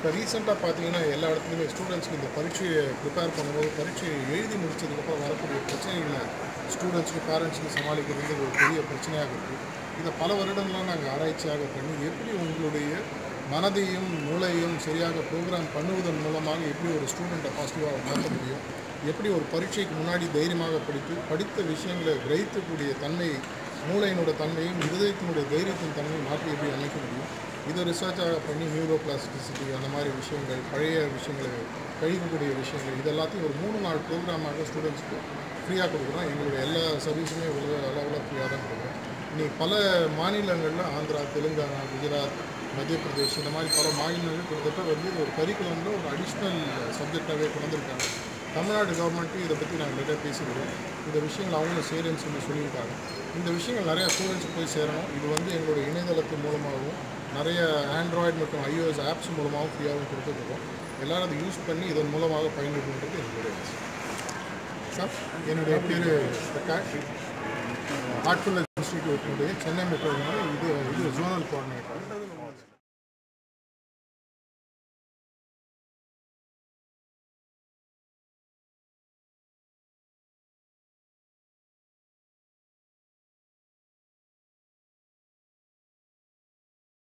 இப்போ ரீசெண்டாக பார்த்தீங்கன்னா எல்லா இடத்துலையுமே ஸ்டூடெண்ட்ஸ்க்கு இந்த பரீட்சையை ப்ரிப்பேர் பண்ணும்போது பரீட்சையை எழுதி முடிச்சதுக்கப்புறம் வரக்கூடிய பிரச்சனைகளை ஸ்டூடெண்ட்ஸ்க்கு பேரண்ட்ஸுக்கு சமாளிக்கிறது ஒரு பெரிய பிரச்சனையாக இருக்குது இதை பல வருடங்களாக நாங்கள் ஆராய்ச்சியாக பண்ணி எப்படி உங்களுடைய மனதையும் மூளையும் சரியாக ப்ரோக்ராம் பண்ணுவதன் மூலமாக எப்படி ஒரு ஸ்டூடெண்ட்டை பாசிட்டிவாக மாற்ற முடியும் எப்படி ஒரு பரீட்சைக்கு முன்னாடி தைரியமாக படித்து படித்த விஷயங்களை கிரகிக்கக்கூடிய தன்மை மூளையினோட தன்மையும் இருதயத்தினுடைய தைரியத்தின் தன்மையும் மாற்றி எப்படி அமைக்க முடியும் இதை ரிசர்ச்சாக பண்ணி நியூரோ பிளாஸ்டிசிட்டி அந்த மாதிரி விஷயங்கள் பழைய விஷயங்களை கழிக்கக்கூடிய விஷயங்கள் இது எல்லாத்தையும் ஒரு மூணு நாள் ப்ரோக்ராமாக ஸ்டூடெண்ட்ஸ்க்கு ஃப்ரீயாக கொடுக்குறோம் எங்களுடைய எல்லா சர்வீஸுமே உலக அளவில் ஃப்ரீயாக தான் கொடுக்குறோம் இன்னைக்கு பல மாநிலங்களில் ஆந்திரா தெலுங்கானா குஜராத் மத்திய பிரதேஷ் இந்த மாதிரி பல மாநிலங்கள் கிட்டத்தட்ட வந்து இது ஒரு கரிக்குலமில் ஒரு அடிஷ்னல் சப்ஜெக்டாகவே கொண்டு வந்திருக்காங்க தமிழ்நாடு கவர்மெண்ட்டும் இதை பற்றி நாங்கள் நிறைய பேசிக்கிறோம் இந்த விஷயங்கள் அவங்களும் சேருன்னு சொல்லி சொல்லியிருக்காங்க இந்த விஷயங்கள் நிறையா ஸ்டூடெண்ட்ஸுக்கு போய் சேரணும் இது வந்து எங்களுடைய இணையதளத்தின் மூலமாகவும் நிறைய ஆண்ட்ராய்டு மற்றும் ஐஓஎஸ் ஆப்ஸ் மூலமாகவும் ஃப்ரீயாகவும் கொடுத்துருக்கோம் எல்லாரும் அதை யூஸ் பண்ணி இதன் மூலமாக பயன்படுத்துன்றது எங்களுடைய ஆசை. சார் என்னுடைய பேர் பிரகாஷ் ஆர்ட்ஃபுல் இன்ஸ்டிடியூட்டினுடைய சென்னை மெட்ரோவினுடைய இது இது ஜோனல் கோஆர்டினேட்டர்